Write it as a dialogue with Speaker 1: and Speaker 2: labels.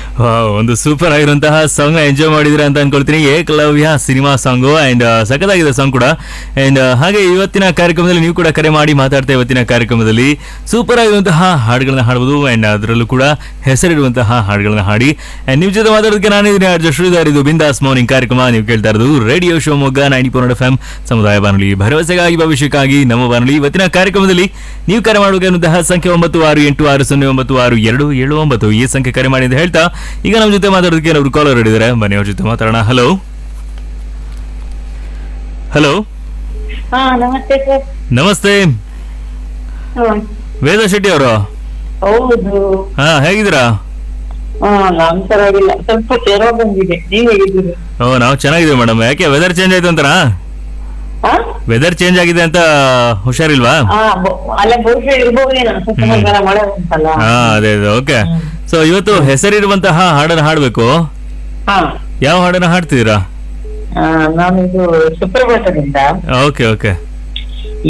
Speaker 1: Wow, ಒಂದು super ಆಗಿರುವಂತಹ song ನ ಎಂಜಾಯ್ ಮಾಡಿದಿರ ಅಂತ ಅನ್ಕೊಳ್ತೀನಿ ಏಕಲವ್ಯ ಸಿನಿಮಾ ಸಾಂಗು ಅಂಡ್ ಸಖತ್ತಾಗಿದೆ ಸಾಂಗ್ ಕೂಡ ಅಂಡ್ ಹಾಗೆ ಇವತ್ತಿನ ಕಾರ್ಯಕ್ರಮದಲ್ಲಿ ನೀವು ಕೂಡ ಕರೆ ಮಾಡಿ ಮಾತಾಡ್ತಾ ಇವತ್ತಿನ ಕಾರ್ಯಕ್ರಮದಲ್ಲಿ ಸೂಪರ್ ಆಗಿರುವಂತಹ ಹಾಡುಗಳನ್ನ ಹಾಡಬಹುದು ಅಂಡ್ ಅದರಲ್ಲೂ ಕೂಡ ಹೆಸರಿಡುವಂತಹ ಹಾಡುಗಳನ್ನ ಹಾಡಿ ಅಂಡ್ ನಿಮ್ ಜೊತೆ ಮಾತಾಡೋದಕ್ಕೆ ನಾನಿದ್ದೀನಿ ಅರ್ಜ ಶ್ರೀಧರ್ ಇದು ಬಿಂದಾಸ್ ಮಾರ್ನಿಂಗ್ ಕಾರ್ಯಕ್ರಮ ನೀವು ಕೇಳ್ತಾ ಇರೋದು radio Shivamogga ninety four F M ಸಮುದಾಯ ಬಾನುಲಿ ಭರವಸೆಗಾಗಿ ಭವಿಷ್ಯಕ್ಕಾಗಿ ನಮ್ಮ ಬಾನುಲಿ ಇವತ್ತಿನ ಕಾರ್ಯಕ್ರಮದಲ್ಲಿ ನೀವು ಕರೆ ಮಾಡಬೇಕಾದಂತಹ ಸಂಖ್ಯೆ ಒಂಬತ್ತು ಆರು ಎಂಟು ಆರು ಸೊನ್ನೆ ಒಂಬತ್ತು ಆರು ಎರಡು ಏಳು ಒಂಬತ್ತು ಈ ಸಂಖ್ಯೆ ಕರೆ ಮಾಡಿ ಅಂತ ಹೇಳ್ತಾ ಈಗ ನಮ್ಮ ಜೊತೆ ಮಾತಾಡೋದಕ್ಕೆ ಅವರು ಕಾಲರ್ ಹಿಡಿದಾರೆ ಬನ್ನಿ ಅವ್ರ ಜೊತೆ ಮಾತಾಡೋಣ ಹಲೋ ಹಲೋ
Speaker 2: ಹಾ ನಮಸ್ತೆ ಸರ್
Speaker 1: ನಮಸ್ತೆ
Speaker 2: ಹ್ಮ್.
Speaker 1: ವೇದ ಶೆಟ್ಟಿ ಅವರು
Speaker 2: ಹೌದು
Speaker 1: ಹಾ ಹೇಗಿದ್ದೀರಾ
Speaker 2: ಹಾ ನಾನ್ ಪರವಾಗಿಲ್ಲ ಸ್ವಲ್ಪ ಜ್ವರ ಬಂದಿದೆ ನೀವ್ ಹೇಗಿದ್ದೀರಿ
Speaker 1: ಓ ನಾವು ಚೆನ್ನಾಗಿದ್ದೀವಿ ಮೇಡಮ್ ಯಾಕೆ ವೆದರ್ ಚೇಂಜ್ ಆಯ್ತು ಅಂತನಾ
Speaker 2: ಹಾ
Speaker 1: ವೆದರ್ ಚೇಂಜ್ ಆಗಿದೆ ಅಂತ ಹುಷಾರಿಲ್ವಾ
Speaker 2: ಹಾ ಬ- ಅಲ್ಲ ಬಹುಶಃ ಇರ್ಬೋದೇನೋ ಸ್ವಲ್ಪ ಮಂಗಳ ಮಳೆ ಉಂಟಲ್ಲ
Speaker 1: ಹಾ ಅದೇ ಅದೇ ಓಕೆ ಸೊ ಇವತ್ತು ಹೆಸರಿರುವಂತಹ ಹಾಡನ್ನ ಹಾಡ್ಬೇಕು
Speaker 2: ಹಾ
Speaker 1: ಯಾವ ಹಾಡನ್ನ ಹಾಡ್ತಿದ್ದೀರಾ
Speaker 2: ಆ, ನಾನು ಇದು ಸುಪ್ರಭಾತದಿಂದ
Speaker 1: ಓಕೆ ಓಕೆ